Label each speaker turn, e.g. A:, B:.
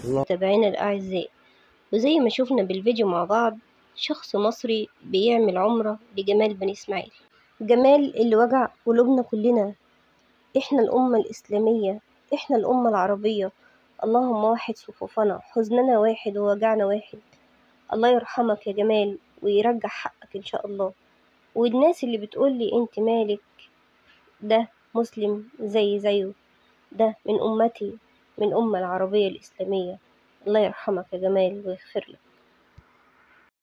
A: متابعينا الأعزاء وزي ما شفنا بالفيديو مع بعض شخص مصري بيعمل عمرة لجمال بني إسماعيل جمال اللي وجع قلوبنا كلنا إحنا الأمة الإسلامية إحنا الأمة العربية اللهم واحد صفوفنا حزننا واحد ووجعنا واحد الله يرحمك يا جمال ويرجع حقك إن شاء الله والناس اللي بتقولي انت مالك ده مسلم زي زيه ده من أمتي من أمة العربية الإسلامية الله يرحمك يا جمال ويغفر لك